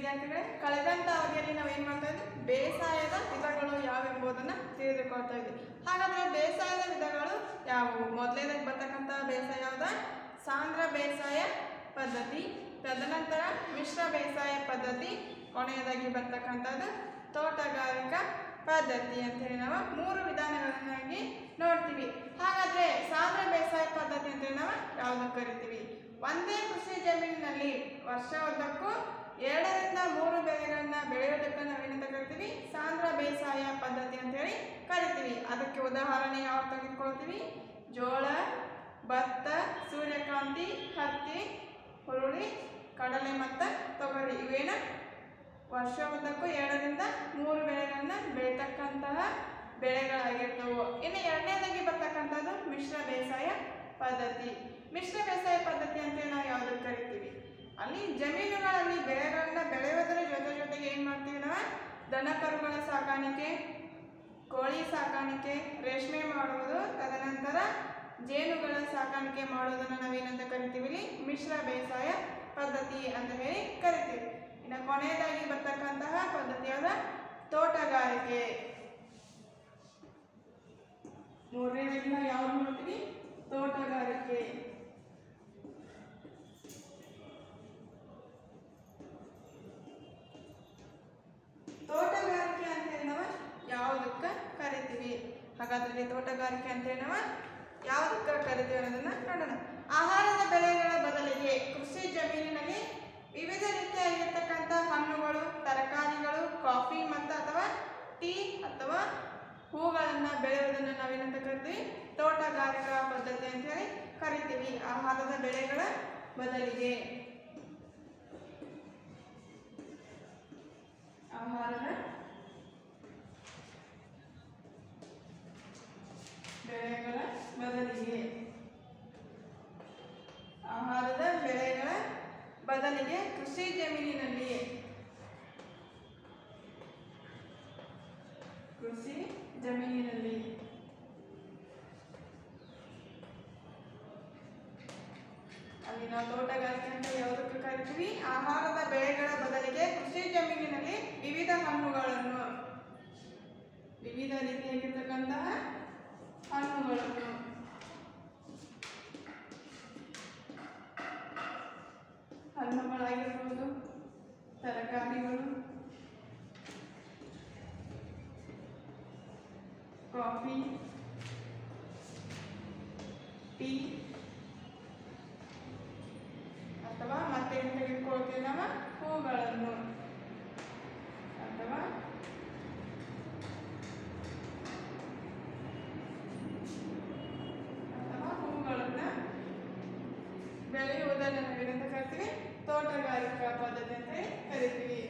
ವಿದ್ಯಾರ್ಥಿಗಳೇ ಕಳೆದಂತ ಅವಧಿಯಲ್ಲಿ ನಾವು ಏನು ಮಾಡ್ತಾ ಇದ್ವಿ ಬೇಸಾಯದ ವಿಧಗಳು ಯಾವೆಂಬುದನ್ನು ತಿಳಿದುಕೊಳ್ತಾ ಇದ್ವಿ ಹಾಗಾದ್ರೆ ಬೇಸಾಯದ ವಿಧಗಳು ಯಾವುವು ಮೊದಲನೇದಾಗಿ ಬರ್ತಕ್ಕಂಥ ಬೇಸಾಯ ಯಾವ್ದ ಸಾಂದ್ರ ಬೇಸಾಯ ಪದ್ಧತಿ ತದನಂತರ ಮಿಶ್ರ ಬೇಸಾಯ ಪದ್ಧತಿ ಕೊನೆಯದಾಗಿ ಬರ್ತಕ್ಕಂಥದ್ದು ತೋಟಗಾರಿಕಾ ಪದ್ಧತಿ ಅಂತ ಹೇಳಿ ನಾವು ಮೂರು ವಿಧಾನಗಳನ್ನಾಗಿ ನೋಡ್ತೀವಿ ಹಾಗಾದ್ರೆ ಸಾಂದ್ರ ಬೇಸಾಯ ಪದ್ಧತಿ ಅಂತ ಹೇಳಿ ನಾವು ಯಾವ್ದನ್ನು ಕರಿತೀವಿ ಒಂದೇ ಕೃಷಿ ಜಮೀನಿನಲ್ಲಿ ವರ್ಷ ಉದ್ದಕ್ಕೂ ಎರಡರಿಂದ ಮೂರು ಬೆಳೆಗಳನ್ನ ಬೆಳೆಯೋದಕ್ಕೆ ನಾವೇನಂತ ಕರಿತೀವಿ ಸಾಂದ್ರ ಬೇಸಾಯ ಪದ್ಧತಿ ಅಂತ ಹೇಳಿ ಕರಿತೀವಿ ಅದಕ್ಕೆ ಉದಾಹರಣೆ ಯಾವ ತೆಗೆದುಕೊಳ್ತೀವಿ ಜೋಳ ಭತ್ತ ಸೂರ್ಯಕಾಂತಿ ಹತ್ತಿ ಹುರುಳಿ ಕಡಲೆ ಮತ್ತು ತೊಗರಿ ಇವೇನ ವರ್ಷ ಉದ್ದಕ್ಕೂ ಎರಡರಿಂದ ಮೂರು ಬೆಳೆಗಳನ್ನ ಬೆಳೀತಕ್ಕಂತಹ ಬೆಳೆಗಳಾಗಿರ್ತವು ಇನ್ನು ಎರಡನೇದಾಗಿ ಬರ್ತಕ್ಕಂಥದ್ದು ಮಿಶ್ರ ಬೇಸಾಯ ಪದ್ಧತಿ ಮಿಶ್ರ ಬೇಸಾಯ ಪದ್ಧತಿ ಅಂತೇಳಿ ನಾವು ಯಾವುದಕ್ಕೆ ಕರಿತೀವಿ ಅಲ್ಲಿ ಜಮೀನುಗಳಲ್ಲಿ ಬೆಳೆಗಳನ್ನ ಬೆಳೆಯೋದರ ಜೊತೆ ಜೊತೆಗೆ ಏನು ಮಾಡ್ತೀವಿ ನಾವು ದನ ಕರುಗಳ ಸಾಕಾಣಿಕೆ ಕೋಳಿ ಸಾಕಾಣಿಕೆ ರೇಷ್ಮೆ ಮಾಡುವುದು ತದನಂತರ ಜೇನುಗಳ ಸಾಕಾಣಿಕೆ ಮಾಡುವುದನ್ನು ನಾವೇನಂತ ಕರಿತೀವಿ ಇಲ್ಲಿ ಮಿಶ್ರ ಬೇಸಾಯ ಪದ್ಧತಿ ಅಂತ ಹೇಳಿ ಕರಿತೀವಿ ಇನ್ನು ಕೊನೆಯದಾಗಿ ಬರ್ತಕ್ಕಂತಹ ಪದ್ಧತಿಯಾದ ತೋಟಗಾರಿಕೆ ಮೂರನೇದಾಗಿ ನಾವು ಯಾವ್ದು ನೋಡ್ತೀವಿ ತೋಟಗಾರಿಕೆ ತೋಟಗಾರಿಕೆ ಅಂತ ಹೇಳಿ ನಾವು ಯಾವುದಕ್ಕೆ ಕರಿತೀವಿ ಹಾಗಾದ್ರೆ ಇಲ್ಲಿ ತೋಟಗಾರಿಕೆ ಅಂತ ಹೇಳಿ ನಾವು ಯಾವುದಕ್ಕೆ ಕರಿತೀವಿ ಅನ್ನೋದನ್ನ ನೋಡೋಣ ಆಹಾರದ ಬೆಳೆಗಳ ಬದಲಿಗೆ ಕೃಷಿ ಜಮೀನಿನಲ್ಲಿ ವಿವಿಧ ರೀತಿಯಾಗಿರ್ತಕ್ಕಂಥ ಹಣ್ಣುಗಳು ತರಕಾರಿಗಳು ಕಾಫಿ ಮತ್ತು ಅಥವಾ ಟೀ ಅಥವಾ ಹೂಗಳನ್ನು ಬೆಳೆಯುವುದನ್ನು ನಾವೇನಂತ ಕರಿತೀವಿ ತೋಟಗಾರಿಕಾ ಪದ್ಧತಿ ಅಂತ ಹೇಳಿ ಕರಿತೀವಿ ಆಹಾರದ ಬೆಳೆಗಳ ಬದಲಿಗೆ ಆಹಾರದ ಬೆಳೆಗಳ ಬದಲಿಗೆ ಆಹಾರದ ಬೆಳೆಗಳ ಬದಲಿಗೆ ಕೃಷಿ ಜಮೀನಿನಲ್ಲಿ ಕೃಷಿ ಜಮೀನಿನಲ್ಲಿ ಅಲ್ಲಿ ನಾವು ತೋಟಗಾರಿಕೆ ಅಂತ ಯಾವುದಕ್ಕೆ ಕರಿತೀವಿ ಆಹಾರದ ಬೆಳೆಗಳ ಬದಲಿಗೆ ಕೃಷಿ ಜಮೀನಿನಲ್ಲಿ ವಿವಿಧ ಹಣ್ಣುಗಳನ್ನು ವಿವಿಧ ರೀತಿಯಾಗಿರ್ತಕ್ಕಂತಹ ಹಣ್ಣುಗಳನ್ನು ಹಣ್ಣುಗಳಾಗಿರ್ಬೋದು ತರಕಾರಿಗಳು ಕಾಫಿ ಟೀ ಅಥವಾ ಮತ್ತೆ ತೆಗೆದುಕೊಳ್ತೀವಿ ನಾವು ಹೂಗಳನ್ನು ಅಥವಾ ಅಥವಾ ಹೂಗಳನ್ನ ಬೆಳೆಯುವುದನ್ನು ನಾವೇನಂತ ಕರಿತೀವಿ ತೋಟಗಾರಿಕಾ ಪದ್ಧತಿ ಅಂತ ಹೇಳಿ ಕರಿತೀವಿ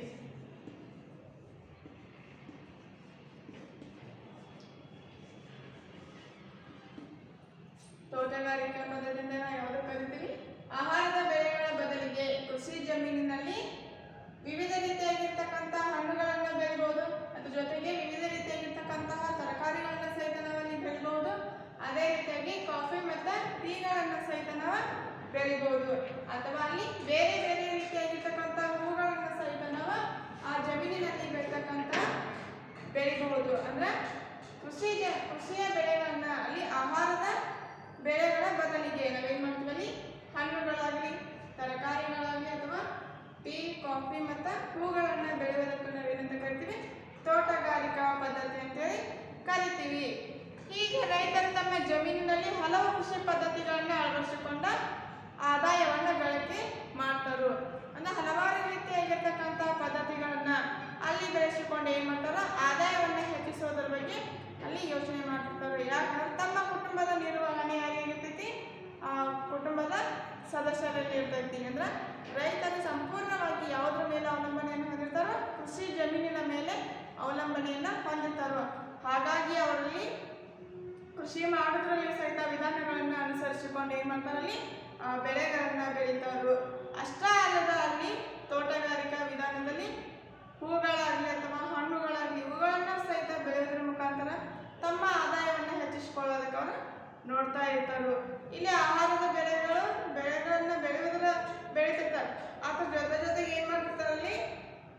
ತೋಟಗಾರಿಕಾ ಪದ್ಧತಿಯಿಂದ ನಾವು ಯಾವುದು ಕರಿತೀವಿ ಆಹಾರದ ಬೆಳೆಗಳ ಬದಲಿಗೆ ಕೃಷಿ ಜಮೀನಿನಲ್ಲಿ ವಿವಿಧ ರೀತಿಯಾಗಿರ್ತಕ್ಕಂಥ ಹಣ್ಣುಗಳನ್ನು ಬೆಳಿಬಹುದು ಅದ್ರ ಜೊತೆಗೆ ವಿವಿಧ ರೀತಿಯಾಗಿರ್ತಕ್ಕಂತಹ ತರಕಾರಿಗಳನ್ನ ಸಹಿತ ನಾವಲ್ಲಿ ಬೆಳಿಬಹುದು ಅದೇ ರೀತಿಯಾಗಿ ಕಾಫಿ ಮತ್ತು ಟೀಗಳನ್ನು ಸಹಿತ ನಾವು ಬೆಳಿಬಹುದು ಅಥವಾ ಅಲ್ಲಿ ಬೇರೆ ಬೇರೆ ರೀತಿಯಾಗಿರ್ತಕ್ಕಂಥ ಹೂಗಳನ್ನು ಸಹಿತ ನಾವು ಆ ಜಮೀನಿನಲ್ಲಿ ಬೆಳೀತಕ್ಕಂಥ ಬೆಳಿಬಹುದು ಅಂದ್ರೆ ಕೃಷಿ ಜ ಕೃಷಿಯ ಬೆಳೆಗಳನ್ನ ಅಲ್ಲಿ ಆಹಾರದ ಬೆಳೆಗಳ ಬದಲಿಗೆ ನಾವೇನ್ ಮಾಡ್ತೀವಿ ಅಲ್ಲಿ ಹಣ್ಣುಗಳಾಗಲಿ ತರಕಾರಿಗಳಾಗಲಿ ಅಥವಾ ಟೀ ಕಾಫಿ ಮತ್ತು ಹೂಗಳನ್ನು ಬೆಳೆಯೋದಕ್ಕೆ ನಾವೇನಂತ ಕರಿತೀವಿ ತೋಟಗಾರಿಕಾ ಪದ್ಧತಿ ಅಂತೇಳಿ ಕರಿತೀವಿ ಹೀಗೆ ರೈತರು ತಮ್ಮ ಜಮೀನಿನಲ್ಲಿ ಹಲವು ಕೃಷಿ ಪದ್ಧತಿಗಳನ್ನು ಅಳವಡಿಸಿಕೊಂಡ ಆದಾಯವನ್ನು ಗಳಿಕೆ ಮಾಡ್ತಾರು ಅಂದ್ರೆ ಹಲವಾರು ರೀತಿಯಾಗಿರ್ತಕ್ಕಂಥ ಪದ್ಧತಿಗಳನ್ನ ಅಲ್ಲಿ ಬೆಳೆಸಿಕೊಂಡು ಏನ್ ಮಾಡ್ತಾರೋ ಆದಾಯವನ್ನು ಹೆಚ್ಚಿಸೋದ್ರ ಬಗ್ಗೆ ಅಲ್ಲಿ ಯೋಚನೆ ಮಾಡ್ತಿರ್ತಾರೆ ಯಾಕಂದ್ರೆ ತಮ್ಮ ಕುಟುಂಬದ ನಿರ್ವಹಣೆ ಯಾರಿಗಿರ್ತೈತಿ ಆ ಕುಟುಂಬದ ಸದಸ್ಯರಲ್ಲಿ ಇರ್ತೈತಿ ಅಂದ್ರೆ ರೈತರು ಸಂಪೂರ್ಣವಾಗಿ ಯಾವುದ್ರ ಮೇಲೆ ಅವಲಂಬನೆಯನ್ನು ಹೊಂದಿರ್ತಾರೋ ಕೃಷಿ ಜಮೀನಿನ ಮೇಲೆ ಅವಲಂಬನೆಯನ್ನ ಹೊಂದಿರ್ತಾರೋ ಹಾಗಾಗಿ ಅವರಲ್ಲಿ ಕೃಷಿ ಮಾಡೋದ್ರಲ್ಲಿ ಸಹಿತ ವಿಧಾನಗಳನ್ನ ಅನುಸರಿಸಿಕೊಂಡು ಏನ್ ಮಾಡ್ತಾರಲ್ಲಿ ಆ, ಬೆಳೆಗಳನ್ನ ಬೆಳೀತಾರು ಅಷ್ಟೇ ಅಲ್ಲದ ಅಲ್ಲಿ ತೋಟಗಾರಿಕಾ ವಿಧಾನದಲ್ಲಿ ಹೂಗಳಾಗಲಿ ಅಥವಾ ಹಣ್ಣುಗಳಾಗಲಿ ಇವುಗಳನ್ನ ಸಹಿತ ಬೆಳೆಯೋದ್ರ ಮುಖಾಂತರ ತಮ್ಮ ಆದಾಯವನ್ನು ಹೆಚ್ಚಿಸಿಕೊಳ್ಳೋದಕ್ಕೆ ಅವರು ನೋಡ್ತಾ ಇರ್ತಾರು ಇಲ್ಲಿ ಆಹಾರದ ಬೆಳೆಗಳು ಬೆಳೆಗಳನ್ನ ಬೆಳೆಯೋದ್ರ ಬೆಳೀತಿರ್ತಾರೆ ಅದ್ರ ಜೊತೆ ಜೊತೆಗೆ ಏನ್ ಮಾಡ್ತಿರ್ತಾರೆ ಅಲ್ಲಿ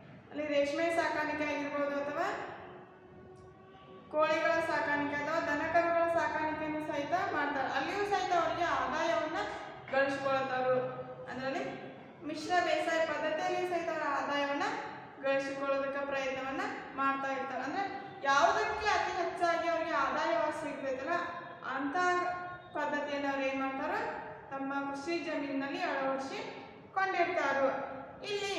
ಮಿಶ್ರ ಬೇಸಾಯ ಪದ್ಧತಿಯಲ್ಲಿ ಸಹಿತ ಅವರ ಆದಾಯವನ್ನ ಗಳಿಸಿಕೊಳ್ಳೋದಕ್ಕೆ ಪ್ರಯತ್ನವನ್ನ ಮಾಡ್ತಾ ಇರ್ತಾರೆ ಅಂದ್ರೆ ಯಾವುದಕ್ಕೆ ಅತಿ ಹೆಚ್ಚಾಗಿ ಅವರಿಗೆ ಆದಾಯವಾಗಿ ಸಿಗ್ತೈತಲ್ಲ ಅಂತ ಪದ್ಧತಿಯನ್ನು ಅವ್ರು ಏನ್ ಮಾಡ್ತಾರ ತಮ್ಮ ಕೃಷಿ ಜಮೀನಿನಲ್ಲಿ ಅಳವಡಿಸಿಕೊಂಡಿರ್ತಾರು ಇಲ್ಲಿ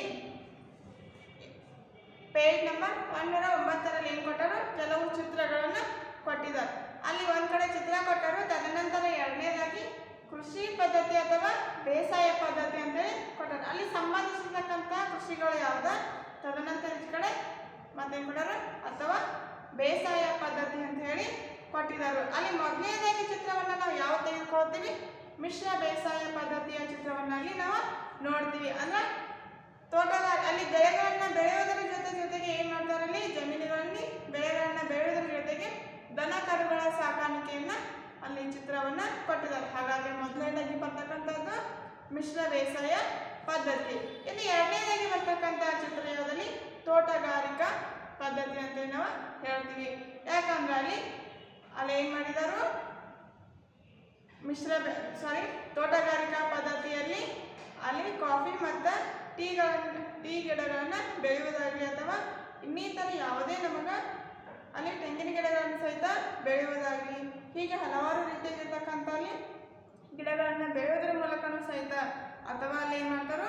ಪೇಜ್ ನಂಬರ್ ಒಂದರ ಒಂಬತ್ತರಲ್ಲಿ ಏನು ಕೊಟ್ಟರು ಕೆಲವು ಚಿತ್ರಗಳನ್ನು ಕೊಟ್ಟಿದ್ದಾರೆ ಅಲ್ಲಿ ಒಂದ್ ಕಡೆ ಚಿತ್ರ ಕೊಟ್ಟರು ತದನಂತರ ಎರಡನೇದಾಗಿ ಕೃಷಿ ಪದ್ಧತಿ ಅಥವಾ ಬೇಸಾಯ ಪದ್ಧತಿ ಅಂತೇಳಿ ಕೊಟ್ಟರು ಅಲ್ಲಿ ಸಂಬಂಧಿಸಿರ್ತಕ್ಕಂಥ ಕೃಷಿಗಳು ಯಾವ್ದ ತದನಂತರ ಈ ಕಡೆ ಮತ್ತೇನು ಕೊಟ್ಟರು ಅಥವಾ ಬೇಸಾಯ ಪದ್ಧತಿ ಅಂತ ಹೇಳಿ ಕೊಟ್ಟಿದ್ದಾರೆ ಅಲ್ಲಿ ಮೊದಲನೇದಾಗಿ ಚಿತ್ರವನ್ನ ನಾವು ಯಾವ ತೆಗೆದುಕೊಳ್ತೀವಿ ಮಿಶ್ರ ಬೇಸಾಯ ಪದ್ಧತಿಯ ಚಿತ್ರವನ್ನ ಅಲ್ಲಿ ನಾವು ನೋಡ್ತೀವಿ ಅಂದ್ರೆ ತೋಟಗಾರ ಅಲ್ಲಿ ಬೆಳೆಗಳನ್ನ ಬೆಳೆಯೋದರ ಜೊತೆ ಜೊತೆಗೆ ಏನ್ ಮಾಡ್ತಾರೆ ಅಲ್ಲಿ ಜಮೀನುಗಳಲ್ಲಿ ಬೆಳೆಗಳನ್ನ ಬೆಳೆಯೋದ್ರ ಜೊತೆಗೆ ದನ ಕರುಗಳ ಸಾಕಾಣಿಕೆಯನ್ನ ಅಲ್ಲಿ ಚಿತ್ರವನ್ನ ಕೊಟ್ಟಿದ್ದಾರೆ ಹಾಗಾಗಿ ಮೊದಲನೇದಾಗಿ ಬರ್ತಕ್ಕಂಥದ್ದು ಮಿಶ್ರ ಬೇಸಾಯ ಪದ್ಧತಿ ಇನ್ನು ಎರಡನೇದಾಗಿ ಬರ್ತಕ್ಕಂಥ ಚಿತ್ರ ಯಾವುದಲ್ಲಿ ತೋಟಗಾರಿಕಾ ಪದ್ಧತಿ ಅಂತ ನಾವು ಹೇಳ್ತೀವಿ ಯಾಕಂದ್ರೆ ಅಲ್ಲಿ ಅಲ್ಲಿ ಏನ್ ಮಾಡಿದಾರು ಮಿಶ್ರ ಸಾರಿ ತೋಟಗಾರಿಕಾ ಪದ್ಧತಿಯಲ್ಲಿ ಅಲ್ಲಿ ಕಾಫಿ ಮತ್ತು ಟೀಗಳನ್ನು ಟೀ ಗಿಡಗಳನ್ನ ಬೆಳೆಯುವುದಾಗಲಿ ಅಥವಾ ಇನ್ನಿತರ ಯಾವುದೇ ನಮಗ ಅಲ್ಲಿ ತೆಂಗಿನ ಗಿಡಗಳನ್ನು ಸಹಿತ ಬೆಳೆಯುವುದಾಗಲಿ ಹೀಗೆ ಹಲವಾರು ರೀತಿಯಾಗಿರ್ತಕ್ಕಂಥ ಅಲ್ಲಿ ಗಿಡಗಳನ್ನು ಬೆಳೆಯೋದ್ರ ಮೂಲಕನೂ ಸಹಿತ ಅಥವಾ ಅಲ್ಲಿ ಏನು ಮಾಡ್ತಾರೋ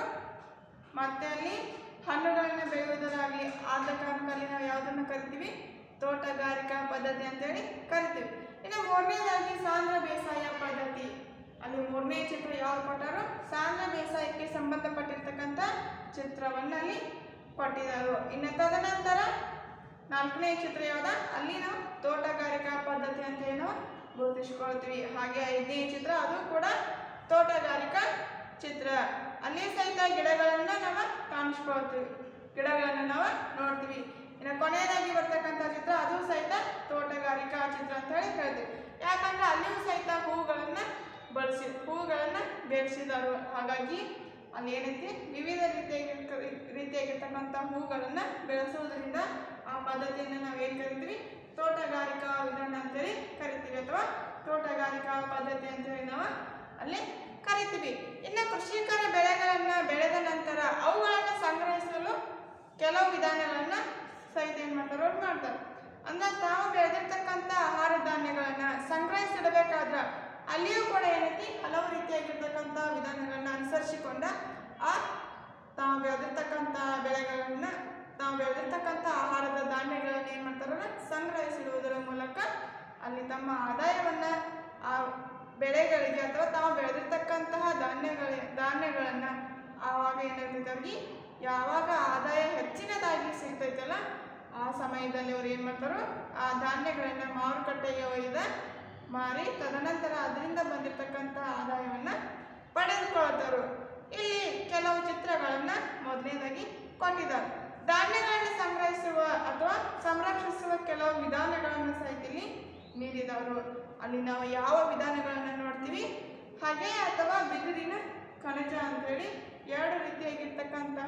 ಮತ್ತೆ ಅಲ್ಲಿ ಹಣ್ಣುಗಳನ್ನ ಬೆಳೆಯುವುದರಾಗಲಿ ಆದ ಕಾರಣದಲ್ಲಿ ನಾವು ಯಾವುದನ್ನು ಕರಿತೀವಿ ತೋಟಗಾರಿಕಾ ಪದ್ಧತಿ ಅಂತೇಳಿ ಕರಿತೀವಿ ಇನ್ನು ಮೂರನೇದಾಗಿ ಸಾಂದ್ರ ಬೇಸಾಯ ಪದ್ಧತಿ ಅಲ್ಲಿ ಮೂರನೇ ಚಿತ್ರ ಯಾವ್ದು ಕೊಟ್ಟಾರೋ ಸಾಂದ್ರ ಬೇಸಾಯಕ್ಕೆ ಸಂಬಂಧಪಟ್ಟಿರ್ತಕ್ಕಂಥ ಚಿತ್ರವನ್ನ ಅಲ್ಲಿ ಕೊಟ್ಟಿದ್ದಾರೆ ಇನ್ನು ತದನಂತರ ನಾಲ್ಕನೇ ಚಿತ್ರ ಯಾವ್ದ ಅಲ್ಲಿ ನಾವು ತೋಟಗಾರಿಕಾ ಪದ್ಧತಿ ಅಂತ ಏನು ಗುರುತಿಸ್ಕೊಳ್ತೀವಿ ಹಾಗೆ ಐದನೇ ಚಿತ್ರ ಅದು ಕೂಡ ತೋಟಗಾರಿಕಾ ಚಿತ್ರ ಅಲ್ಲಿ ಸಹಿತ ಗಿಡಗಳನ್ನ ನಾವು ಕಾಣಿಸ್ಕೊಳ್ತೀವಿ ಗಿಡಗಳನ್ನ ನಾವು ನೋಡ್ತೀವಿ ಇನ್ನು ಕೊನೆಯದಾಗಿ ಬರ್ತಕ್ಕಂಥ ಚಿತ್ರ ಅದು ಸಹಿತ ತೋಟಗಾರಿಕಾ ಚಿತ್ರ ಅಂತ ಹೇಳಿ ಹೇಳ್ತೀವಿ ಯಾಕಂದ್ರೆ ಅಲ್ಲಿಯೂ ಸಹಿತ ಹೂಗಳನ್ನ ಬಳಸಿ ಹೂಗಳನ್ನ ಬೆಳೆಸಿದರು ಹಾಗಾಗಿ ಅಲ್ಲಿ ಏನೈತಿ ವಿವಿಧ ರೀತಿಯಾಗಿರ್ತ ರೀತಿಯಾಗಿರ್ತಕ್ಕಂಥ ಹೂಗಳನ್ನ ಬೆಳೆಸುವುದರಿಂದ ಆ ಪದ್ಧತಿಯನ್ನು ನಾವು ಏನು ಕರಿತೀವಿ ತೋಟಗಾರಿಕಾ ವಿಧಾನ ಅಂತೇಳಿ ಕರಿತೀವಿ ಅಥವಾ ತೋಟಗಾರಿಕಾ ಪದ್ಧತಿ ಅಂತೇಳಿ ನಾವು ಅಲ್ಲಿ ಕರಿತೀವಿ ಇನ್ನು ಕೃಷಿಕರ ಬೆಳೆಗಳನ್ನ ಬೆಳೆದ ನಂತರ ಅವುಗಳನ್ನು ಸಂಗ್ರಹಿಸಲು ಕೆಲವು ವಿಧಾನಗಳನ್ನ ಸಹಿತ ಏನ್ ಮಾಡ್ತಾರೆ ಅವ್ರು ಮಾಡ್ತಾರೆ ಅಂದ್ರೆ ತಾವು ಬೆಳೆದಿರ್ತಕ್ಕಂಥ ಆಹಾರ ಧಾನ್ಯಗಳನ್ನ ಸಂಗ್ರಹಿಸಿಡಬೇಕಾದ್ರ ಅಲ್ಲಿಯೂ ಕೂಡ ಏನೈತಿ ಹಲವು ರೀತಿಯಾಗಿರ್ತಕ್ಕಂಥ ವಿಧಾನಗಳನ್ನ ಅನುಸರಿಸಿಕೊಂಡ ಆ ತಾವು ಬೆಳೆದಿರ್ತಕ್ಕಂಥ ಬೆಳೆಗಳನ್ನ ತಾವು ಬೆಳೆದಿರ್ತಕ್ಕಂಥ ಆಹಾರದ ಧಾನ್ಯಗಳನ್ನ ಏನ್ ಮಾಡ್ತಾರಲ್ಲ ಸಂಗ್ರಹಿಸಿಡುವುದರ ಮೂಲಕ ಅಲ್ಲಿ ತಮ್ಮ ಆದಾಯವನ್ನ ಆ ಬೆಳೆಗಳಿಗೆ ಅಥವಾ ತಾವು ಬೆಳೆದಿರ್ತಕ್ಕಂತಹ ಧಾನ್ಯಗಳ ಧಾನ್ಯಗಳನ್ನ ಆವಾಗ ಏನಾಗ್ತೈತೆ ಅವ್ರಿಗೆ ಯಾವಾಗ ಆದಾಯ ಹೆಚ್ಚಿನದಾಗಿ ಸಿಗ್ತೈತಲ್ಲ ಆ ಸಮಯದಲ್ಲಿ ಅವ್ರು ಏನು ಮಾಡ್ತಾರೋ ಆ ಧಾನ್ಯಗಳನ್ನ ಮಾರುಕಟ್ಟೆಗೆ ಒಯ್ದ ಮಾರಿ ತದನಂತರ ಅದರಿಂದ ಬಂದಿರತಕ್ಕಂಥ ಆದಾಯವನ್ನ ಪಡೆದುಕೊಳ್ತಾರು ಇಲ್ಲಿ ಕೆಲವು ಚಿತ್ರಗಳನ್ನ ಮೊದಲನೇದಾಗಿ ಕೊಟ್ಟಿದ್ದಾರೆ ಧಾನ್ಯಗಳನ್ನು ಸಂಗ್ರಹಿಸುವ ಅಥವಾ ಸಂರಕ್ಷಿಸುವ ಕೆಲವು ವಿಧಾನಗಳನ್ನು ಸಹಿತ ಇಲ್ಲಿ ನೀಡಿದವರು ಅಲ್ಲಿ ನಾವು ಯಾವ ವಿಧಾನಗಳನ್ನು ನೋಡ್ತೀವಿ ಹಾಗೆ ಅಥವಾ ಬಿದಿರಿನ ಖನಿಜ ಅಂತೇಳಿ ಎರಡು ರೀತಿಯಾಗಿರ್ತಕ್ಕಂತಹ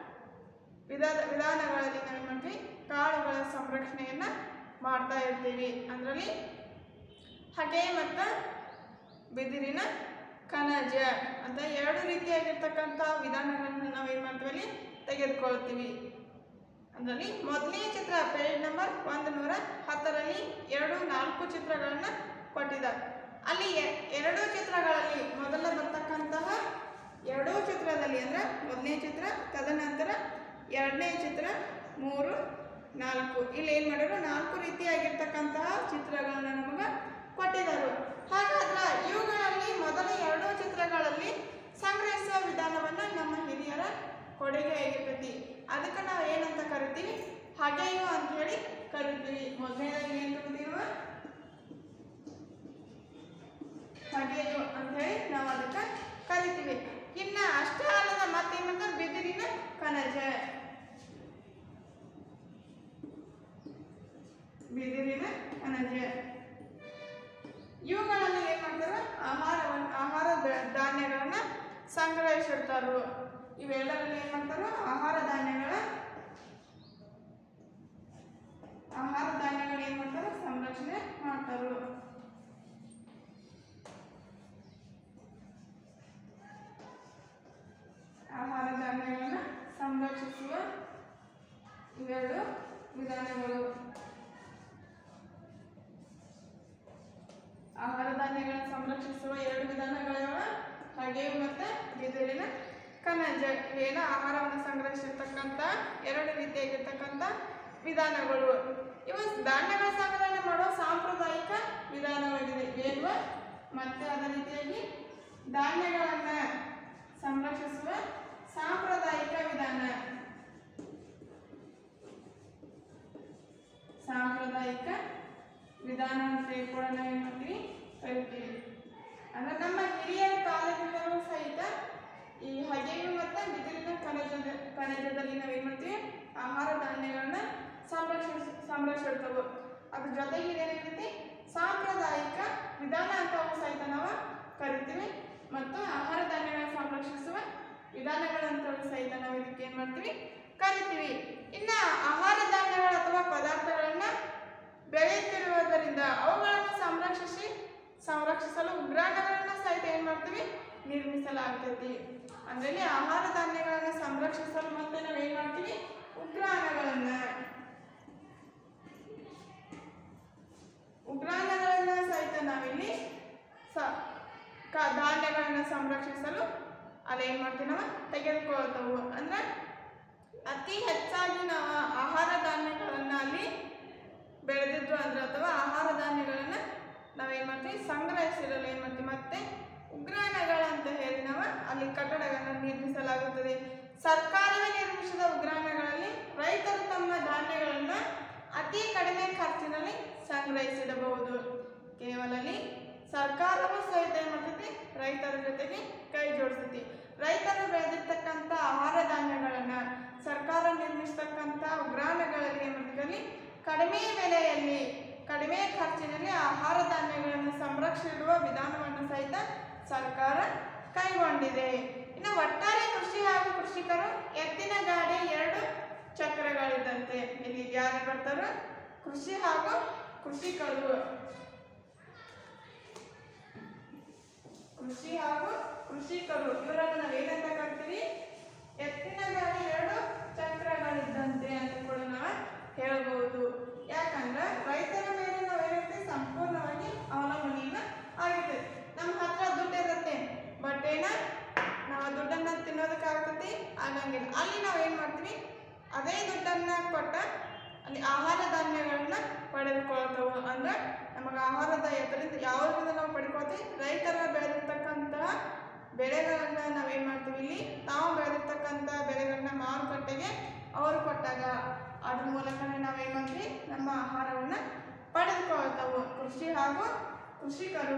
ವಿಧಾನ ವಿಧಾನಗಳಲ್ಲಿ ನಾವು ಏನ್ ಮಾಡ್ತೀವಿ ಕಾಳುಗಳ ಸಂರಕ್ಷಣೆಯನ್ನ ಮಾಡ್ತಾ ಇರ್ತೀವಿ ಅದರಲ್ಲಿ ಹಾಗೆ ಮತ್ತು ಬಿದಿರಿನ ಕಣಜ ಅಂತ ಎರಡು ರೀತಿಯಾಗಿರ್ತಕ್ಕಂಥ ವಿಧಾನಗಳನ್ನು ನಾವು ಏನು ಮಾಡ್ತೀವಿ ಅಲ್ಲಿ ತೆಗೆದುಕೊಳ್ತೀವಿ ಅದರಲ್ಲಿ ಮೊದಲನೇ ಚಿತ್ರ ಪೇಜ್ ನಂಬರ್ ಒಂದು ನೂರ ಹತ್ತರಲ್ಲಿ ಎರಡು ನಾಲ್ಕು ಚಿತ್ರಗಳನ್ನು ಕೊಟ್ಟಿದ್ದಾರೆ ಅಲ್ಲಿ ಎ- ಎರಡೂ ಚಿತ್ರಗಳಲ್ಲಿ ಮೊದಲ ಬರ್ತಕ್ಕಂತಹ ಎರಡೂ ಚಿತ್ರದಲ್ಲಿ ಅಂದ್ರೆ ಮೊದಲನೇ ಚಿತ್ರ ತದನಂತರ ಎರಡನೇ ಚಿತ್ರ ಮೂರು ನಾಲ್ಕು ಇಲ್ಲಿ ಏನು ಮಾಡಿದ್ರು ನಾಲ್ಕು ರೀತಿಯಾಗಿರ್ತಕ್ಕಂತಹ ಚಿತ್ರಗಳನ್ನ ನಮಗೆ ಕೊಟ್ಟಿದ್ದಾರೆ ಹಾಗಾದ್ರೆ ಇವುಗಳಲ್ಲಿ ಮೊದಲ ಎರಡೂ ಚಿತ್ರಗಳಲ್ಲಿ ಸಂಗ್ರಹಿಸುವ ವಿಧಾನವನ್ನ ನಮ್ಮ ಹಿರಿಯರ ಕೊಡುಗೆ ಆಗಿರ್ತೈತಿ ಅದಕ್ಕೆ ನಾವು ಏನಂತ ಕರಿತೀವಿ ಹಾಗೆಯೂ ಅಂತ ಹೇಳಿ ಕರಿತೀವಿ ಮೊದಲನೇದಾಗಿ ಏನು ಕರಿತೀವಿ ನಾವು? ಹಾಗೆಯೂ ಅಂತ ಹೇಳಿ ನಾವು ಅದಕ್ಕೆ ಕರಿತೀವಿ ಇನ್ನ ಅಷ್ಟೇ ಅಲ್ಲದ ಮತ್ತೇನಂತ ಬಿದಿರಿನ ಕಣಜ ಬಿದಿರಿನ ಕಣಜ ಇವುಗಳಲ್ಲಿ ಏನ್ ಮಾಡ್ತಾರ ಆಹಾರವನ್ನು ಆಹಾರ ಬೆ- ಧಾನ್ಯಗಳನ್ನ ಸಂಗ್ರಹಿಸಿರ್ತಾರು ಇವೆಲ್ಲರಲ್ಲಿ ಏನ್ ಮಾಡ್ತಾರೋ ಆಹಾರ ಧಾನ್ಯಗಳ ಆಹಾರ ಧಾನ್ಯಗಳು ಏನ್ ಮಾಡ್ತಾರೋ ಸಂರಕ್ಷಣೆ ಮಾಡ್ತಾರು ಆಹಾರ ಇವೆರಡು ವಿಧಾನಗಳು ಆಹಾರ ಧಾನ್ಯಗಳನ್ನು ಸಂರಕ್ಷಿಸುವ ಎರಡು ವಿಧಾನಗಳಿವೆ ಹಾಗೆಯೇ ಮತ್ತೆ ಬಿದಿರಿನ ಕಣಜ ಇವೇನು ಆಹಾರವನ್ನು ಸಂಗ್ರಹಿಸಿರ್ತಕ್ಕಂಥ ಎರಡು ರೀತಿಯಾಗಿರ್ತಕ್ಕಂಥ ವಿಧಾನಗಳು ಇವು ಧಾನ್ಯಗಳ ಸಂಗ್ರಹಣೆ ಮಾಡುವ ಸಾಂಪ್ರದಾಯಿಕ ವಿಧಾನವಾಗಿದೆ ಏನು ಮತ್ತೆ ಅದೇ ರೀತಿಯಾಗಿ ಧಾನ್ಯಗಳನ್ನ ಸಂರಕ್ಷಿಸುವ ಸಾಂಪ್ರದಾಯಿಕ ವಿಧಾನ ಸಾಂಪ್ರದಾಯಿಕ ವಿಧಾನ ಅಂತ ಹೇಳಿ ಕೂಡ ನಾವು ಏನ್ ಮಾಡ್ತೀವಿ ಕರಿತೀವಿ ಅಂದ್ರೆ ನಮ್ಮ ಹಿರಿಯರ ಕಾಲದಿಂದಲೂ ಸಹಿತ ಈ ಹಗೆಯು ಮತ್ತು ಬಿದಿರಿನ ಕಣಜದ ಕಣಜದಲ್ಲಿ ನಾವು ಏನ್ ಮಾಡ್ತೀವಿ ಆಹಾರ ಧಾನ್ಯಗಳನ್ನ ಸಂರಕ್ಷಿಸ್ ಸಂರಕ್ಷಿರ್ತವೆ ಅದ್ರ ಜೊತೆಗೆ ಇದೇನಾಗ್ತೈತಿ ಸಾಂಪ್ರದಾಯಿಕ ವಿಧಾನ ಅಂತವೂ ಸಹಿತ ನಾವು ಕರಿತೀವಿ ಮತ್ತು ಆಹಾರ ಧಾನ್ಯಗಳನ್ನ ಸಂರಕ್ಷಿಸುವ ವಿಧಾನಗಳಂತವೂ ಸಹಿತ ನಾವು ಇದಕ್ಕೆ ಏನ್ ಮಾಡ್ತೀವಿ ಕರಿತೀವಿ ಇನ್ನ ಆಹಾರ ಧಾನ್ಯಗಳು ಅಥವಾ ಪದಾರ್ಥಗಳನ್ನ ಬೆಳೆಯುತ್ತಿರುವುದರಿಂದ ಅವುಗಳನ್ನು ಸಂರಕ್ಷಿಸಿ ಸಂರಕ್ಷಿಸಲು ಉಗ್ರಾಣಗಳನ್ನ ಸಹಿತ ಏನ್ ಮಾಡ್ತೀವಿ ನಿರ್ಮಿಸಲಾಗ್ತೈತಿ ಅಂದ್ರೆ ಇಲ್ಲಿ ಆಹಾರ ಧಾನ್ಯಗಳನ್ನ ಸಂರಕ್ಷಿಸಲು ಮತ್ತೆ ನಾವು ಏನ್ ಮಾಡ್ತೀವಿ ಉಗ್ರಾಣಗಳನ್ನ ಉಗ್ರಾಣಗಳನ್ನ ಸಹಿತ ನಾವಿಲ್ಲಿ ಸ ಕ- ಧಾನ್ಯಗಳನ್ನ ಸಂರಕ್ಷಿಸಲು ಅಲ್ಲಿ ಏನ್ ಮಾಡ್ತೀವಿ ನಾವು ತೆಗೆದುಕೊಳ್ತವು ಅಂದ್ರೆ ಅತಿ ಹೆಚ್ಚಾಗಿ ನಾವು ಆಹಾರ ಧಾನ್ಯಗಳನ್ನ ಅಲ್ಲಿ ಬೆಳೆದಿದ್ದು ಅಂದ್ರೆ ಅಥವಾ ಆಹಾರ ಧಾನ್ಯಗಳನ್ನ ನಾವೇನ್ ಮಾಡ್ತೀವಿ ಸಂಗ್ರಹಿಸಿರಲು ಏನ್ ಮಾಡ್ತೀವಿ ಮತ್ತೆ ಉಗ್ರಾಣಗಳಂತ ಹೇಳಿ ನಾವು ಅಲ್ಲಿ ಕಟ್ಟಡಗಳನ್ನು ನಿರ್ಮಿಸಲಾಗುತ್ತದೆ ಸರ್ಕಾರವೇ ನಿರ್ಮಿಸಿದ ಉಗ್ರಾಣಗಳಲ್ಲಿ ರೈತರು ತಮ್ಮ ಧಾನ್ಯಗಳನ್ನ ಅತಿ ಕಡಿಮೆ ಖರ್ಚಿನಲ್ಲಿ ಸಂಗ್ರಹಿಸಿಡಬಹುದು ಕೇವಲ ಅಲ್ಲಿ ಸರ್ಕಾರವು ಸಹಿತ ಏನ್ ಮಾಡ್ತೈತಿ ರೈತರ ಜೊತೆಗೆ ಕೈ ಜೋಡಿಸ್ತೈತಿ ರೈತರು ಬೆಳೆದಿರ್ತಕ್ಕಂಥ ಆಹಾರ ಧಾನ್ಯಗಳನ್ನ ಸರ್ಕಾರ ನಿರ್ಮಿಸ್ತಕ್ಕಂಥ ಉಗ್ರಾಣಗಳಲ್ಲಿ ಏನ್ ಮಾಡ್ತೈತಿ ಅಲ್ಲಿ ಕಡಿಮೆ ಬೆಲೆಯಲ್ಲಿ ಕಡಿಮೆ ಖರ್ಚಿನಲ್ಲಿ ಆಹಾರ ಧಾನ್ಯಗಳನ್ನು ಸಂರಕ್ಷಿಸುವ ವಿಧಾನವನ್ನು ಸಹಿತ ಸರ್ಕಾರ ಕೈಗೊಂಡಿದೆ ಇನ್ನು ಒಟ್ಟಾರೆ ಕೃಷಿ ಹಾಗೂ ಕೃಷಿಕರು ಎತ್ತಿನ ಗಾಡಿ ಎರಡು ಚಕ್ರಗಳಿದ್ದಂತೆ ಇಲ್ಲಿ ಯಾರು ಬರ್ತಾರೋ ಕೃಷಿ ಹಾಗೂ ಕೃಷಿಕರು ಕೃಷಿ ಹಾಗೂ ಕೃಷಿಕರು ಇವರನ್ನು ನಾವು ಏನಂತ ಕರಿತೀವಿ ಎತ್ತಿನ ಗಾಡಿ ಎರಡು ಚಕ್ರಗಳಿದ್ದಂತೆ ಅಂತ ಕೂಡ ನಾವು ಹೇಳ್ಬೋದು ಯಾಕಂದ್ರೆ ರೈತರ ಮೇಲೆ ನಾವು ಏನಿರ್ತೀವಿ ಸಂಪೂರ್ಣವಾಗಿ ಅವಲಂಬನೆಯನ್ನ ಆಗಿರ್ತೇವೆ ನಮ್ಮ ಹತ್ರ ದುಡ್ಡು ಇರುತ್ತೆ ಬಟ್ ಏನ ನಾವು ಆ ದುಡ್ಡನ್ನ ತಿನ್ನೋದಕ್ಕಾಗತ್ತೆ ಆಗಂಗಿಲ್ಲ ಅಲ್ಲಿ ನಾವು ಏನ್ ಮಾಡ್ತೀವಿ ಅದೇ ದುಡ್ಡನ್ನ ಕೊಟ್ಟ ಅಲ್ಲಿ ಆಹಾರ ಧಾನ್ಯಗಳನ್ನ ಪಡೆದುಕೊಳ್ತವು ಅಂದ್ರೆ ನಮಗೆ ಆಹಾರದ ಎದರಿಂದ ಯಾವುದರಿಂದ ನಾವು ಪಡ್ಕೊಳ್ತೀವಿ ರೈತರ ಬೆಳೆದಿರ್ತಕ್ಕಂತಹ ಬೆಳೆಗಳನ್ನ ನಾವೇನ್ ಮಾಡ್ತೀವಿ ಇಲ್ಲಿ ನಾವು ಬೆಳೆದಿರ್ತಕ್ಕಂಥ ಬೆಳೆಗಳನ್ನ ಮಾರುಕಟ್ಟೆಗೆ ಅವರು ಕೊಟ್ಟಾಗ ಅದ್ರ ಮೂಲಕನೇ ನಾವೇನ್ ಮಾಡ್ತೀವಿ ನಮ್ಮ ಆಹಾರವನ್ನ ಪಡೆದುಕೊಳ್ತವು ಕೃಷಿ ಹಾಗೂ ಕೃಷಿಕರು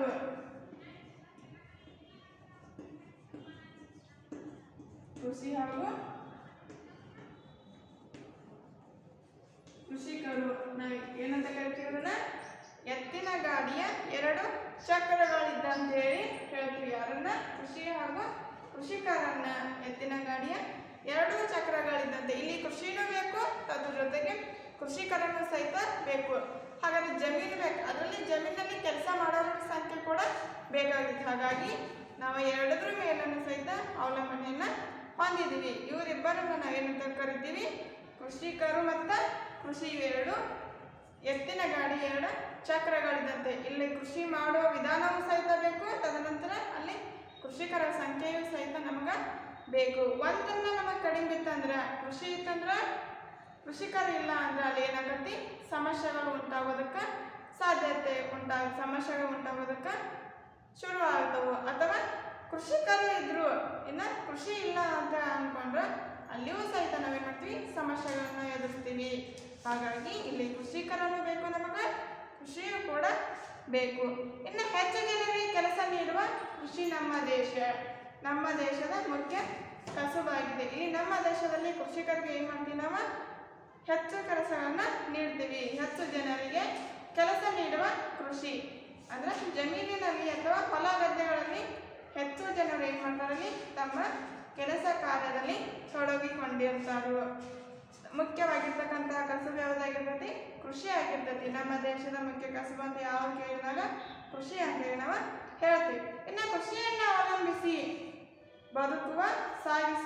ಕೃಷಿ ಹಾಗೂ ಕೃಷಿಕರು ನಾವು ಏನಂತ ಕರಿತೀವಿ ಅದನ್ನ ಎತ್ತಿನ ಗಾಡಿಯ ಎರಡು ಚಕ್ರಗಳಿದ್ದಂತ ಹೇಳಿ ಹೇಳ್ತೀವಿ ಯಾರನ್ನ ಕೃಷಿ ಹಾಗೂ ಕೃಷಿಕರನ್ನ ಎತ್ತಿನ ಗಾಡಿಯ ಎರಡು ಚಕ್ರಗಳಿದ್ದಂತೆ ಇಲ್ಲಿ ಕೃಷಿನೂ ಬೇಕು ಅದ್ರ ಜೊತೆಗೆ ಕೃಷಿಕರನ್ನು ಸಹಿತ ಬೇಕು ಹಾಗಾದ್ರೆ ಜಮೀನು ಬೇಕು ಅದರಲ್ಲಿ ಜಮೀನಲ್ಲಿ ಕೆಲಸ ಮಾಡೋರ ಸಂಖ್ಯೆ ಕೂಡ ಬೇಕಾಗಿತ್ತು ಹಾಗಾಗಿ ನಾವು ಎರಡದ್ರ ಮೇಲನ್ನು ಸಹಿತ ಅವಲಂಬನೆಯನ್ನ ಹೊಂದಿದ್ದೀವಿ ಇವರಿಬ್ಬರನ್ನ ನಾವೇನಂತ ಕರಿತೀವಿ ಕೃಷಿಕರು ಮತ್ತು ಕೃಷಿ ಇವೆರಡು ಎತ್ತಿನ ಗಾಡಿ ಎರಡು ಚಕ್ರಗಳಿದ್ದಂತೆ ಇಲ್ಲಿ ಕೃಷಿ ಮಾಡುವ ವಿಧಾನವೂ ಸಹಿತ ಬೇಕು ತದನಂತರ ಅಲ್ಲಿ ಕೃಷಿಕರ ಸಂಖ್ಯೆಯೂ ಸಹಿತ ನಮ್ಗೆ ಬೇಕು ಒಂದನ್ನ ನಮಗೆ ಕಡಿಮೆ ಇತ್ತಂದ್ರೆ ಕೃಷಿ ಇತ್ತಂದ್ರೆ ಕೃಷಿಕರು ಇಲ್ಲ ಅಂದ್ರೆ ಅಲ್ಲಿ ಏನಾಗತ್ತಿ ಸಮಸ್ಯೆಗಳು ಉಂಟಾಗೋದಕ್ಕೆ ಸಾಧ್ಯತೆ ಉಂಟಾಗ ಸಮಸ್ಯೆಗಳು ಉಂಟಾಗೋದಕ್ಕೆ ಶುರು ಆಗ್ತವು ಅಥವಾ ಕೃಷಿಕರು ಇದ್ರು ಇನ್ನ ಕೃಷಿ ಇಲ್ಲ ಅಂತ ಅನ್ಕೊಂಡ್ರೆ ಅಲ್ಲಿಯೂ ಸಹಿತ ನಾವೇನ್ ಮಾಡ್ತೀವಿ ಸಮಸ್ಯೆಗಳನ್ನ ಎದುರಿಸ್ತೀವಿ ಹಾಗಾಗಿ ಇಲ್ಲಿ ಕೃಷಿಕರನ್ನು ಬೇಕು ನಮಗೆ ಕೃಷಿಯೂ ಕೂಡ ಬೇಕು ಇನ್ನು ಹೆಚ್ಚು ಜನರಿಗೆ ಕೆಲಸ ನೀಡುವ ಕೃಷಿ ನಮ್ಮ ದೇಶ ನಮ್ಮ ದೇಶದ ಮುಖ್ಯ ಕಸುಬಾಗಿದೆ ಇಲ್ಲಿ ನಮ್ಮ ದೇಶದಲ್ಲಿ ಕೃಷಿಕರಿಗೆ ಏನ್ ಮಾಡ್ತೀವಿ ನಾವು ಹೆಚ್ಚು ಕೆಲಸವನ್ನ ನೀಡ್ತೀವಿ ಹೆಚ್ಚು ಜನರಿಗೆ ಕೆಲಸ ನೀಡುವ ಕೃಷಿ ಅಂದ್ರೆ ಜಮೀನಿನಲ್ಲಿ ಅಥವಾ ಹೊಲ ಗದ್ದೆಗಳಲ್ಲಿ ಹೆಚ್ಚು ಜನರು ಏನ್ ಮಾಡ್ತಾರಲ್ಲಿ ತಮ್ಮ ಕೆಲಸ ಕಾರ್ಯದಲ್ಲಿ ತೊಡಗಿಕೊಂಡಿರ್ತಾರೆ ಮುಖ್ಯವಾಗಿರ್ತಕ್ಕಂತಹ ಕಸುಬು ಯಾವುದಾಗಿರ್ತೈತಿ ಕೃಷಿ ಆಗಿರ್ತೈತಿ ನಮ್ಮ ದೇಶದ ಮುಖ್ಯ ಕಸುಬು ಅಂತ ಯಾವ್ದು ಕೇಳಿದಾಗ ಕೃಷಿ ಅಂತ ಹೇಳಿ ನಾವು ಹೇಳ್ತೀವಿ ಇನ್ನು ಕೃಷಿಯನ್ನ ಅವಲಂಬಿಸಿ ಬದುಕುವ ಸಾಗಿಸುವ ಜನರು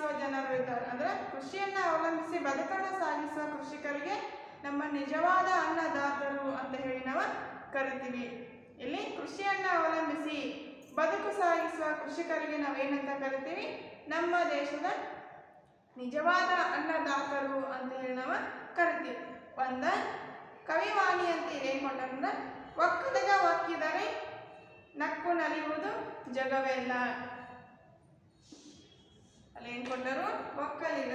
ಕರೀತಾರೆ ಅಂದ್ರೆ ಕೃಷಿಯನ್ನ ಅವಲಂಬಿಸಿ ಬದುಕನ್ನು ಸಾಗಿಸುವ ಕೃಷಿಕರಿಗೆ ನಮ್ಮ ನಿಜವಾದ ಅನ್ನದಾತರು ಅಂತ ಹೇಳಿ ನಾವು ಕರಿತೀವಿ ಇಲ್ಲಿ ಕೃಷಿಯನ್ನ ಅವಲಂಬಿಸಿ ಬದುಕು ಸಾಗಿಸುವ ಕೃಷಿಕರಿಗೆ ನಾವೇನಂತ ಕರಿತೀವಿ ನಮ್ಮ ದೇಶದ ನಿಜವಾದ ಅನ್ನದಾತರು ಅಂತ ಹೇಳಿ ನಾವು ಕರಿತೀವಿ ಒಂದ ಕವಿವಾಣಿ ಅಂತ ಏನ್ ಕೊಟ್ಟಾರಂದ್ರ ಒಕ್ಕಲಿಗ ಒಕ್ಕಿದರೆ ನಕ್ಕು ನಲಿಯುವುದು ಜಗವೆಲ್ಲ ಅಲ್ಲಿ ಏನ್ ಕೊಟ್ಟರು ಒಕ್ಕಲಿಗ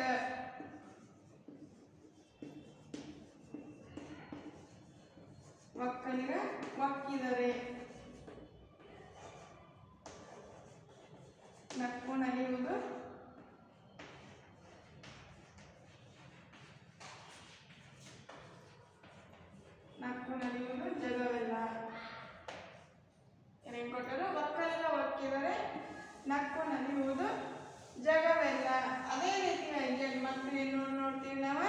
ಒಕ್ಕಲಿಗ ಒಕ್ಕಿದರೆ ನಕ್ಕು ನಲಿಯುವುದು ನಕ್ಕು ನಲಿಯುವುದು ಜಗವೆಲ್ಲ ಏನೇನು ಕೊಟ್ಟರು ಒಕ್ಕಲಿಗ ಒಕ್ಕಿದರೆ ನಕ್ಕು ನಲಿಯುವುದು ಜಗವೆಲ್ಲ ಅದೇ ರೀತಿಯಾಗಿ ಮತ್ತೆ ಏನು ನೋಡ್ತೀವಿ ನಾವು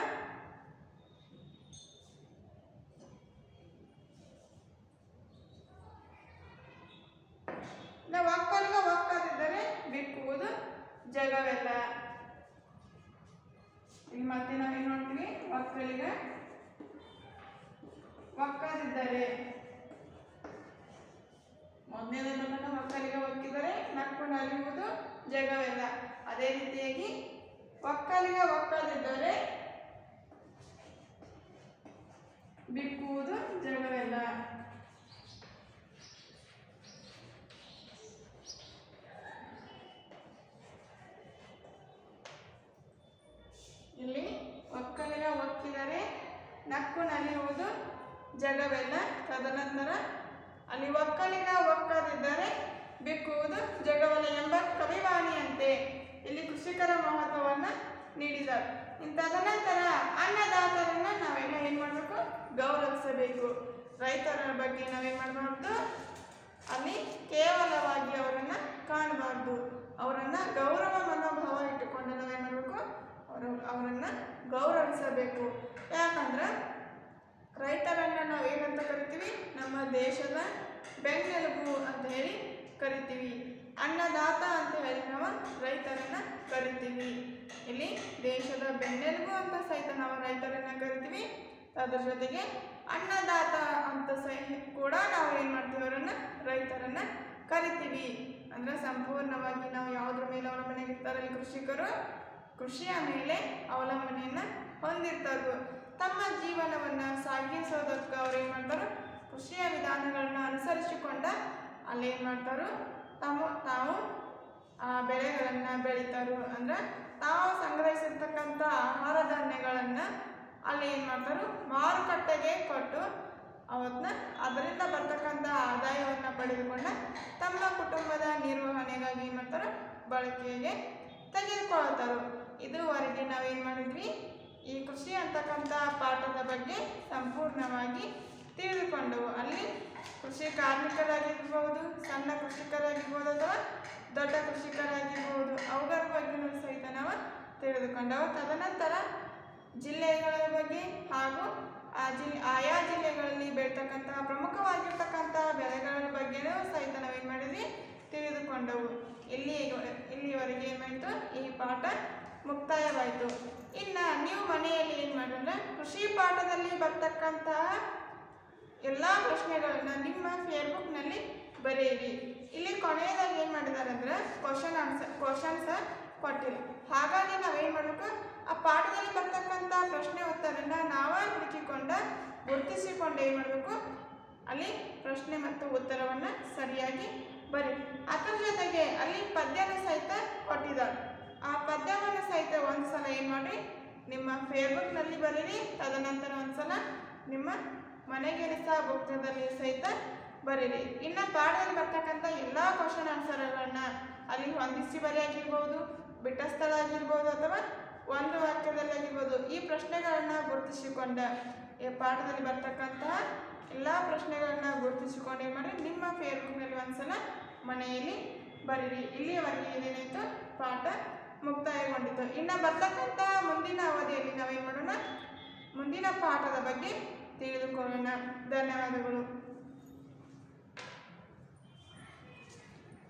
ನಾವು ಒಕ್ಕಲಿಗ ಒಕ್ಕದಿದ್ದರೆ ಬಿಕ್ಕುವುದು ಜಗವೆಲ್ಲ ಇಲ್ಲಿ ಮತ್ತೆ ನಾವೇನು ನೋಡ್ತೀವಿ ಒಕ್ಕಲಿಗ ಒಕ್ಕದಿದ್ದರೆ ಮೊದಲನೇದನ್ನ ಒಕ್ಕಲಿಗ ಒಕ್ಕಿದರೆ ನಕ್ಕು ನಲಿಯುವುದು ಜಗವೆಲ್ಲ ಅದೇ ರೀತಿಯಾಗಿ ಒಕ್ಕಲಿಗ ಒಕ್ಕದಿದ್ದರೆ ಬಿಕ್ಕುವುದು ಜಗವೆಲ್ಲ ಇಲ್ಲಿ ಒಕ್ಕಲಿಗ ಒಕ್ಕಿದರೆ ನಕ್ಕು ನಲಿಯುವುದು ಜಗವೆಲ್ಲ ತದನಂತರ ಅಲ್ಲಿ ಒಕ್ಕಲಿಗ ಒಕ್ಕದಿದ್ದರೆ ಬಿಕ್ಕುವುದು ಜಗವೆಲ್ಲ ಎಂಬ ಕವಿವಾಣಿಯಂತೆ ಇಲ್ಲಿ ಕೃಷಿಕರ ಮಹತ್ವವನ್ನು ನೀಡಿದರು ಇನ್ನು ತದನಂತರ ಅನ್ನದಾತರನ್ನ ನಾವೆಲ್ಲ ಏನ್ ಮಾಡಬೇಕು ಗೌರವಿಸಬೇಕು ರೈತರ ಬಗ್ಗೆ ನಾವೇನ್ ಮಾಡಬಾರ್ದು ಅಲ್ಲಿ ಕೇವಲವಾಗಿ ಅವರನ್ನ ಕಾಣಬಾರ್ದು ಅವರನ್ನ ಗೌರವ ಮನೋಭಾವ ಇಟ್ಟುಕೊಂಡು ನಾವೇನ್ ಮಾಡಬೇಕು ಅವರು ಅವರನ್ನ ಗೌರವಿಸಬೇಕು ಯಾಕಂದ್ರೆ ರೈತರನ್ನ ನಾವು ಏನಂತ ಕರಿತೀವಿ ನಮ್ಮ ದೇಶದ ಬೆನ್ನೆಲುಬು ಅಂತ ಹೇಳಿ ಕರಿತೀವಿ ಅನ್ನದಾತ ಅಂತ ಹೇಳಿ ನಾವು ರೈತರನ್ನ ಕರಿತೀವಿ ಇಲ್ಲಿ ದೇಶದ ಬೆನ್ನೆಲುಬು ಅಂತ ಸಹಿತ ನಾವು ರೈತರನ್ನ ಕರಿತೀವಿ ಅದ್ರ ಜೊತೆಗೆ ಅನ್ನದಾತ ಅಂತ ಸಹ ಕೂಡ ನಾವು ಏನು ಮಾಡ್ತೀವಿ ಅವರನ್ನ ರೈತರನ್ನ ಕರಿತೀವಿ ಅಂದ್ರೆ ಸಂಪೂರ್ಣವಾಗಿ ನಾವು ಯಾವುದ್ರ ಮೇಲೆ ಅವಲಂಬನೆ ಇರ್ತಾರಲ್ಲ ಕೃಷಿಕರು ಕೃಷಿಯ ಮೇಲೆ ಅವಲಂಬನೆಯನ್ನ ಹೊಂದಿರ್ತಾರೆ ತಮ್ಮ ಜೀವನವನ್ನ ಸಾಗಿಸೋದಕ್ಕೆ ಅವ್ರು ಏನು ಮಾಡ್ತಾರೆ ಕೃಷಿಯ ವಿಧಾನಗಳನ್ನ ಅನುಸರಿಸಿಕೊಂಡ ಅಲ್ಲಿ ಏನು ಮಾಡ್ತಾರೋ ತಾವು ತಾವು ಆ ಬೆಳೆಗಳನ್ನು ಬೆಳಿತಾರೋ ಅಂದ್ರೆ ತಾವು ಸಂಗ್ರಹಿಸಿರ್ತಕ್ಕಂಥ ಆಹಾರ ಧಾನ್ಯಗಳನ್ನು ಅಲ್ಲಿ ಏನು ಮಾಡ್ತಾರೋ ಮಾರುಕಟ್ಟೆಗೆ ಕೊಟ್ಟು ಅವತ್ತನ್ನ ಅದರಿಂದ ಬರ್ತಕ್ಕಂಥ ಆದಾಯವನ್ನು ಪಡೆದುಕೊಂಡ ತಮ್ಮ ಕುಟುಂಬದ ನಿರ್ವಹಣೆಗಾಗಿ ಏನು ಮಾಡ್ತಾರೆ ಬಳಕೆಗೆ ತೆಗೆದುಕೊಳ್ತಾರೆ ಇದುವರೆಗೆ ನಾವೇನು ಮಾಡಿದ್ವಿ ಈ ಕೃಷಿ ಅಂತಕ್ಕಂಥ ಪಾಠದ ಬಗ್ಗೆ ಸಂಪೂರ್ಣವಾಗಿ ತಿಳಿದುಕೊಂಡವು ಅಲ್ಲಿ ಕೃಷಿ ಕಾರ್ಮಿಕರಾಗಿರ್ಬೋದು ಸಣ್ಣ ಕೃಷಿಕರಾಗಿರ್ಬೋದು ಅಥವಾ ದೊಡ್ಡ ಕೃಷಿಕರಾಗಿರ್ಬೋದು ಅವುಗಳ ಬಗ್ಗೆನೂ ಸಹಿತ ನಾವು ತಿಳಿದುಕೊಂಡವು ತದನಂತರ ಜಿಲ್ಲೆಗಳ ಬಗ್ಗೆ ಹಾಗೂ ಆ ಜಿಲ್ಲೆ ಆಯಾ ಜಿಲ್ಲೆಗಳಲ್ಲಿ ಬೆಳ್ತಕ್ಕಂತಹ ಪ್ರಮುಖವಾಗಿರ್ತಕ್ಕಂಥ ಬೆಳೆಗಳ ಬಗ್ಗೆನೂ ಸಹಿತ ನಾವೇನು ಮಾಡಿದ್ವಿ ತಿಳಿದುಕೊಂಡವು ಇಲ್ಲಿ ಇಲ್ಲಿವರೆಗೆ ಏನು ಮಾಡಿತು ಈ ಪಾಠ ಮುಕ್ತಾಯವಾಯಿತು ಇನ್ನು ನೀವು ಮನೆಯಲ್ಲಿ ಏನು ಮಾಡಿದ್ರೆ ಕೃಷಿ ಪಾಠದಲ್ಲಿ ಬರ್ತಕ್ಕಂತಹ ಎಲ್ಲ ಪ್ರಶ್ನೆಗಳನ್ನ ನಿಮ್ಮ ಫೇಸ್ಬುಕ್ನಲ್ಲಿ ಬರೆಯಿರಿ ಇಲ್ಲಿ ಕೊನೆಯದಾಗಿ ಏನು ಮಾಡಿದ್ದಾರೆ ಅಂದ್ರೆ ಕ್ವಶನ್ ಆನ್ಸರ್ ಕ್ವಶನ್ಸ್ ಕೊಟ್ಟಿಲ್ಲ ಹಾಗಾಗಿ ನಾವೇನು ಮಾಡಬೇಕು ಆ ಪಾಠದಲ್ಲಿ ಬರ್ತಕ್ಕಂಥ ಪ್ರಶ್ನೆ ಉತ್ತರನ ನಾವೇ ಹುಡುಕಿಕೊಂಡ ಗುರುತಿಸಿಕೊಂಡು ಏನು ಮಾಡಬೇಕು ಅಲ್ಲಿ ಪ್ರಶ್ನೆ ಮತ್ತು ಉತ್ತರವನ್ನು ಸರಿಯಾಗಿ ಬರಿ ಅದರ ಜೊತೆಗೆ ಅಲ್ಲಿ ಪದ್ಯನ ಸಹಿತ ಕೊಟ್ಟಿದ್ದಾರೆ ಆ ಪದ್ಯವನ್ನು ಸಹಿತ ಒಂದು ಸಲ ಏನು ಮಾಡಿ ನಿಮ್ಮ ಫೇಸ್ಬುಕ್ನಲ್ಲಿ ಬರೀರಿ ತದನಂತರ ಒಂದ್ಸಲ ನಿಮ್ಮ ಮನೆಗೆಲಸ ಬುಕ್ತದಲ್ಲಿ ಸಹಿತ ಬರೀರಿ ಇನ್ನು ಪಾಠದಲ್ಲಿ ಬರ್ತಕ್ಕಂಥ ಎಲ್ಲ ಕ್ವಶನ್ ಆನ್ಸರ್ಗಳನ್ನ ಅಲ್ಲಿ ಹೊಂದಿಸಿ ಬರೆಯಾಗಿರ್ಬೋದು ಬಿಟ್ಟ ಸ್ಥಳ ಆಗಿರ್ಬೋದು ಅಥವಾ ಒಂದು ವಾಕ್ಯದಲ್ಲಿ ಆಗಿರ್ಬೋದು ಈ ಪ್ರಶ್ನೆಗಳನ್ನ ಗುರುತಿಸಿಕೊಂಡ ಈ ಪಾಠದಲ್ಲಿ ಬರ್ತಕ್ಕಂತಹ ಎಲ್ಲ ಪ್ರಶ್ನೆಗಳನ್ನ ಗುರುತಿಸಿಕೊಂಡು ಏನು ಮಾಡಿ ನಿಮ್ಮ ಫೇಸ್ಬುಕ್ನಲ್ಲಿ ಒಂದ್ಸಲ ಮನೆಯಲ್ಲಿ ಬರೀರಿ ಇಲ್ಲಿಯವರೆಗೆ ಏನೇನಾಯಿತು ಪಾಠ ಮುಕ್ತಾಯಗೊಂಡಿತು ಇನ್ನು ಬರ್ತಕ್ಕಂಥ ಮುಂದಿನ ಅವಧಿಯಲ್ಲಿ ನಾವೇನು ಮಾಡೋಣ ಮುಂದಿನ ಪಾಠದ ಬಗ್ಗೆ ತಿಳಿದುಕೊಳ್ಳೋಣ ಧನ್ಯವಾದಗಳು